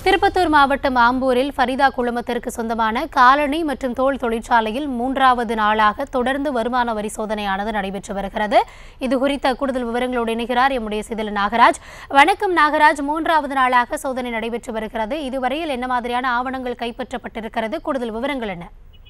திருப்பத்தூர் மாவட்டம் ஆம்பூரில் ஃபரிதா குழுமத்திற்கு சொந்தமான காலணி மற்றும் தோல் தொழிற்சாலையில் மூன்றாவது நாளாக தொடர்ந்து வருமான வரி சோதனையானது நடைபெற்று வருகிறது இது குறித்த கூடுதல் விவரங்களோடு இணைகிறார் எம்முடைய சிதில் நாகராஜ் வணக்கம் நாகராஜ் மூன்றாவது நாளாக சோதனை நடைபெற்று வருகிறது இதுவரையில் என்ன மாதிரியான ஆவணங்கள் கைப்பற்றப்பட்டிருக்கிறது கூடுதல் விவரங்கள் என்ன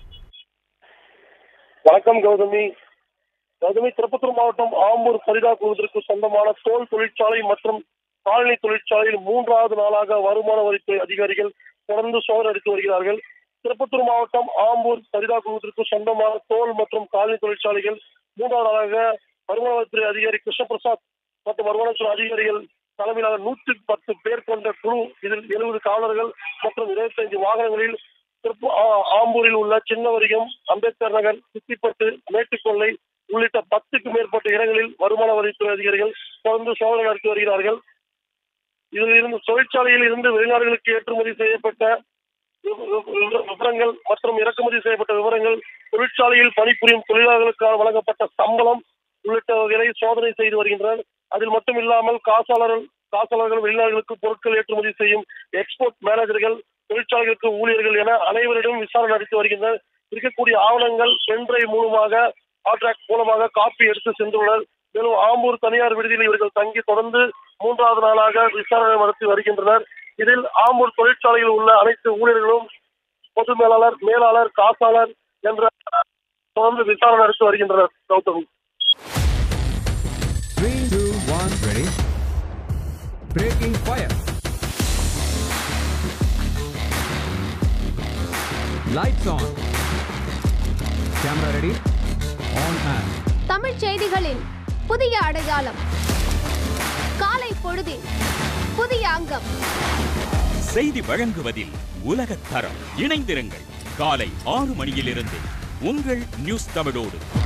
வணக்கம் கௌதமி கௌதமி திருப்பத்தூர் மாவட்டம் ஆம்பூர் பரிதா குழுவிற்கு சொந்தமான தோல் தொழிற்சாலை மற்றும் காலனி தொழிற்சாலையில் மூன்றாவது நாளாக வருமான வரித்துறை அதிகாரிகள் தொடர்ந்து சோதனை அடித்து வருகிறார்கள் திருப்பத்தூர் மாவட்டம் ஆம்பூர் பரிதா குழுவிற்கு சொந்தமான தோல் மற்றும் காலனி தொழிற்சாலைகள் மூன்றாவது நாளாக வருமான வரித்துறை அதிகாரி கிருஷ்ணபிரசாத் மற்றும் வருமானத்துறை அதிகாரிகள் தலைமையிலான நூற்றி பத்து பேர் கொண்ட குழு இதில் எழுபது காவலர்கள் மற்றும் இருபத்தைந்து வாகனங்களில் திருப்பூர் ஆ- ஆம்பூரில் உள்ள சின்னவரியம் அம்பேத்கர் நகர் சித்திப்பட்டு மேட்டுக்கொள்ளை உள்ளிட்ட பத்துக்கும் மேற்பட்ட இடங்களில் வருமான வரித்துறை அதிகாரிகள் தொடர்ந்து சோதனை நடத்தி வருகிறார்கள் இதில் இருந்து தொழிற்சாலையில் இருந்து வெளிநாடுகளுக்கு ஏற்றுமதி செய்யப்பட்ட வி- வி- வி- விவரங்கள் மற்றும் இறக்குமதி செய்யப்பட்ட விவரங்கள் தொழிற்சாலையில் பணிபுரியும் தொழிலாளர்களுக்காக வழங்கப்பட்ட சம்பளம் உள்ளிட்டவைகளை சோதனை செய்து வருகின்றனர் அதில் மட்டும் இல்லாமல் காசாளர்கள் காசாளர்கள் வெளிநாடுகளுக்கு பொருட்கள் ஏற்றுமதி செய்யும் எக்ஸ்போர்ட் மேனேஜர்கள் தொழிற்சாலைகளுக்கு ஊழியர்கள் என அனைவரிடமும் விசாரணை நடத்தி வருகின்றனர் இருக்கக்கூடிய ஆவணங்கள் பென்ட்ரைவ் மூலமாக கான்ட்ராக்ட் மூலமாக காப்பி எடுத்து சென்றுள்ளனர் மேலும் ஆம்பூர் தனியார் விடுதியில் இவர்கள் தங்கி தொடர்ந்து மூன்றாவது நாளாக விசாரணை நடத்தி வருகின்றனர் இதில் ஆம்பூர் தொழிற்சாலையில் உள்ள அனைத்து ஊழியர்களும் பொது மேலாளர் மேலாளர் காசாளர் என்ற தொடர்ந்து விசாரணை நடத்தி வருகின்றனர் Gautami Three, two, one, ready. Breaking fire. Lights on. Camera ready. On and. தமிழ்ச் செய்திகளின் புதிய அடையாளம் காலை பொழுதின் புதிய அங்கம் செய்தி வழங்குவதில் உலகத் தரம் இணைந்திருங்கள் காலை ஆறு மணியிலிருந்து உங்கள் நியூஸ் தமிழோடு